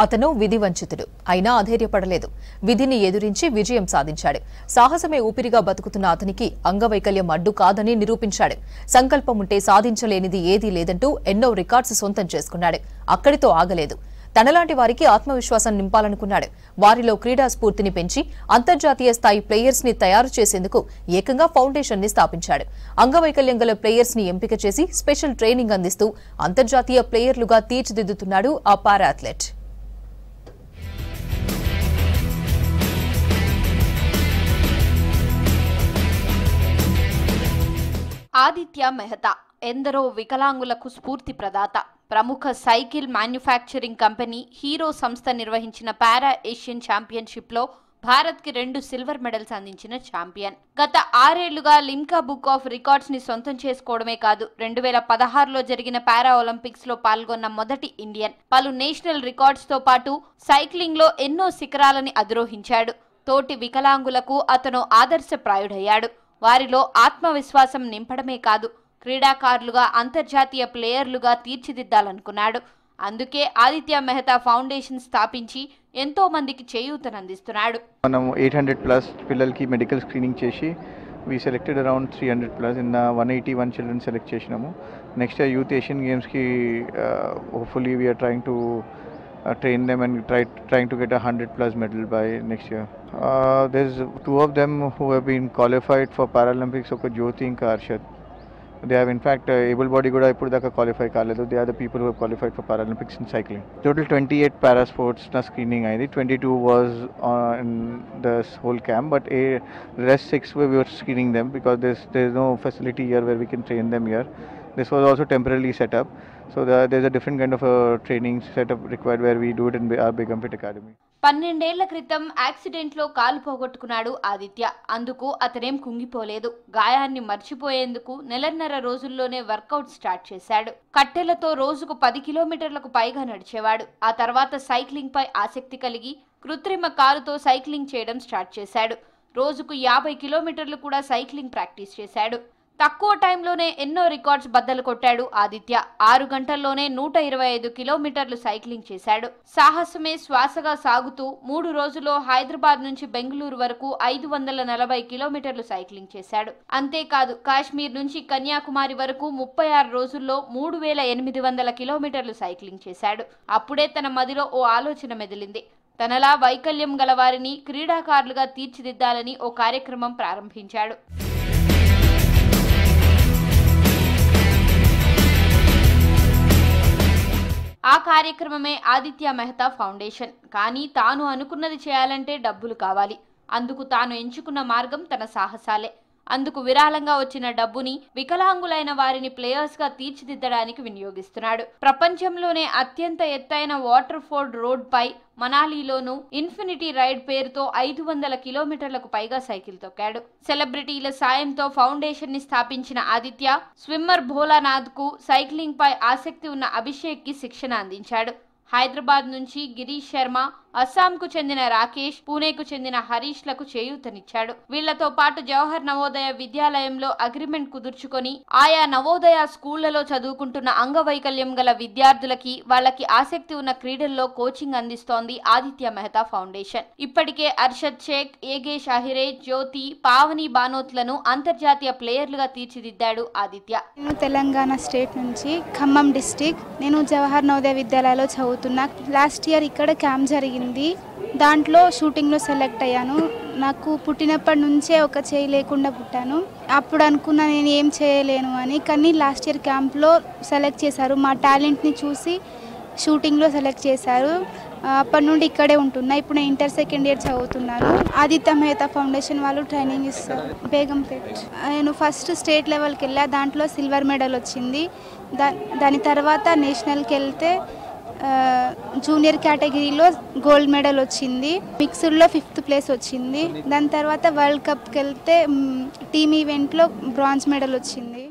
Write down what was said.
అతను విధి వంచితుడు అయినా అధైర్యపడలేదు విధిని ఎదురించి విజయం సాధించాడు సాహసమే ఊపిరిగా బతుకుతున్న అతనికి అంగవైకల్యం అడ్డు కాదని నిరూపించాడు సంకల్పం ఉంటే సాధించలేనిది ఏదీ లేదంటూ ఎన్నో రికార్డ్స్ సొంతం చేసుకున్నాడు అక్కడితో ఆగలేదు తనలాంటి వారికి ఆత్మవిశ్వాసం నింపాలనుకున్నాడు వారిలో క్రీడా స్ఫూర్తిని పెంచి అంతర్జాతీయ స్థాయి ప్లేయర్స్ ని తయారు చేసేందుకు ఏకంగా ఫౌండేషన్ ని స్థాపించాడు అంగవైకల్యం గల ప్లేయర్స్ ని ఎంపిక చేసి స్పెషల్ ట్రైనింగ్ అందిస్తూ అంతర్జాతీయ ప్లేయర్లుగా తీర్చిదిద్దుతున్నాడు ఆ పారా అథ్లెట్ ఆదిత్య మెహతా ఎందరో వికలాంగులకు స్ఫూర్తి ప్రదాత ప్రముఖ సైకిల్ మ్యానుఫ్యాక్చరింగ్ కంపెనీ హీరో సంస్థ నిర్వహించిన పారా ఏషియన్ ఛాంపియన్షిప్లో భారత్కి రెండు సిల్వర్ మెడల్స్ అందించిన ఛాంపియన్ గత ఆరేళ్లుగా లిమ్కా బుక్ ఆఫ్ రికార్డ్స్ ని సొంతం చేసుకోవడమే కాదు రెండు వేల పదహారులో జరిగిన పారా ఒలింపిక్స్ లో పాల్గొన్న మొదటి ఇండియన్ పలు నేషనల్ రికార్డ్స్ తో పాటు సైక్లింగ్ లో ఎన్నో శిఖరాలని అధిరోహించాడు తోటి వికలాంగులకు అతను ఆదర్శప్రాయుడయ్యాడు వారిలో ఆత్మవిశ్వాసం నింపడమే కాదు క్రీడాకారులుగా అంతర్జాతీయ ప్లేయర్లుగా తీర్చిదిద్దాలనుకున్నాడు అందుకే ఆదిత్య మెహతా ఫౌండేషన్ స్థాపించి ఎంతో మందికి చేయూతనందిస్తున్నాడు మనం ఎయిట్ హండ్రెడ్ ప్లస్ పిల్లలకి మెడికల్ స్క్రీనింగ్ చేసి we selected around three hundred plus in one eighty one children select చేసినాము నెక్స్ట్ ఇయర్ యూత్ ఏషియన్ గేమ్స్కి hopefully we're trying to train them and try trying to get a hundred plus medal by next year there is two of them who have been qualified for Paralympics ఒక జ్యోతి ఇంకా Harshad they have in fact able body కూడా ఇప్పుడు దాకా qualify కాలేదు they are the people who qualified for Paralympics in cycling total twenty eight para sports నా screening అయింది twenty two was in the whole camp but a rest six we were screening them because this there is no facility here where we can train them here this was also temporary setup so there is a different kind of training setup required where we do it in our బిగంపిట్ academy పన్నెండేళ్ల క్రితం యాక్సిడెంట్లో కాలు పోగొట్టుకున్నాడు ఆదిత్య అందుకు అతనేం కుంగిపోలేదు గాయాన్ని మర్చిపోయేందుకు నెలన్నర రోజుల్లోనే వర్కౌట్ స్టార్ట్ చేశాడు కట్టెలతో రోజుకు పది కిలోమీటర్లకు పైగా నడిచేవాడు ఆ తర్వాత సైక్లింగ్ పై ఆసక్తి కలిగి కృత్రిమ కాలుతో సైక్లింగ్ చేయడం స్టార్ట్ చేశాడు రోజుకు యాభై కిలోమీటర్లు కూడా సైక్లింగ్ ప్రాక్టీస్ చేశాడు తక్కువ టైంలోనే ఎన్నో రికార్డ్స్ బద్దలు కొట్టాడు ఆదిత్య ఆరు గంటల్లోనే నూట ఇరవై ఐదు కిలోమీటర్లు సైక్లింగ్ చేశాడు సాహసమే శ్వాసగా సాగుతూ మూడు రోజుల్లో హైదరాబాద్ నుంచి బెంగళూరు వరకు ఐదు వందల నలభై కిలోమీటర్లు సైక్లింగ్ చేశాడు అంతేకాదు కాశ్మీర్ నుంచి కన్యాకుమారి వరకు ముప్పై ఆరు రోజుల్లో మూడు వేల ఎనిమిది వందల కిలోమీటర్లు సైక్లింగ్ చేశాడు అప్పుడే తన మదిలో ఓ ఆలోచన మెదిలింది తనలా వైకల్యం గల వారిని క్రీడాకారులుగా తీర్చిదిద్దాలని ఓ కార్యక్రమం ప్రారంభించాడు ఆ కార్యక్రమమే ఆదిత్య మెహతా ఫౌండేషన్ కానీ తాను అనుకున్నది చేయాలంటే డబ్బులు కావాలి అందుకు తాను ఎంచుకున్న మార్గం తన సాహసాలే అందుకు విరాళంగా వచ్చిన డబ్బుని వికలాంగులైన వారిని ప్లేయర్స్ గా తీర్చిదిద్దడానికి వినియోగిస్తున్నాడు ప్రపంచంలోనే అత్యంత ఎత్తైన వాటర్ ఫోర్డ్ రోడ్ పై మనాలిలోను ఇన్ఫినిటీ రైడ్ పేరుతో ఐదు వందల కిలోమీటర్లకు పైగా సైకిల్ తొక్కాడు సెలబ్రిటీల సాయంతో ఫౌండేషన్ ని స్థాపించిన ఆదిత్య స్విమ్మర్ భోలానాథ్ కు సైక్లింగ్ పై ఆసక్తి ఉన్న అభిషేక్ కి శిక్షణ అందించాడు హైదరాబాద్ నుంచి గిరీష్ శర్మ అస్సాంకు చెందిన రాకేష్ పూణేకు చెందిన హరీష్ లకు చేయూతనిచ్చాడు వీళ్లతో పాటు జవహర్ నవోదయ విద్యాలయంలో అగ్రిమెంట్ కుదుర్చుకొని ఆయా నవోదయ స్కూళ్లలో చదువుకుంటున్న అంగవైకల్యం గల విద్యార్థులకి వాళ్ళకి ఆసక్తి ఉన్న క్రీడల్లో కోచింగ్ అందిస్తోంది ఆదిత్య మెహతా ఫౌండేషన్ ఇప్పటికే అర్షద్ షేక్ ఏగే షాహిరే జ్యోతి పావని బానోత్లను అంతర్జాతీయ ప్లేయర్లుగా తీర్చిదిద్దాడు ఆదిత్య నేను తెలంగాణ స్టేట్ నుంచి ఖమ్మం డిస్టిక్ నేను జవహర్ నవోదయ విద్యాలయలో చదువుతున్నా లాస్ట్ ఇయర్ ఇక్కడ క్యాంప్ జరిగింది దాంట్లో షూటింగ్లో సెలెక్ట్ అయ్యాను నాకు పుట్టినప్పటి నుంచే ఒక చేయి లేకుండా పుట్టాను అప్పుడు అనుకున్నా నేను ఏం చేయలేను అని కానీ లాస్ట్ ఇయర్ క్యాంప్లో సెలెక్ట్ చేశారు మా టాలెంట్ని చూసి షూటింగ్లో సెలెక్ట్ చేశారు ఆ, అప్పటి నుండి ఇక్కడే ఉంటున్నా ఇప్పుడు నేను ఇంటర్ సెకండ్ ఇయర్ చదువుతున్నాను ఆదిత్య మెహతా ఫౌండేషన్ వాళ్ళు ట్రైనింగ్ ఇస్తారు బేగంపేట్ నేను ఫస్ట్ స్టేట్ లెవెల్కి వెళ్ళా దాంట్లో సిల్వర్ మెడల్ వచ్చింది దా దాని తర్వాత నేషనల్కి వెళ్తే ఆ, జూనియర్ కేటగిరీలో గోల్డ్ మెడల్ వచ్చింది మిక్స్డ్లో ఫిఫ్త్ ప్లేస్ వచ్చింది దాని తర్వాత వరల్డ్ కప్కి వెళ్తే మ్, టీమ్ ఈవెంట్లో బ్రాంజ్ మెడల్ వచ్చింది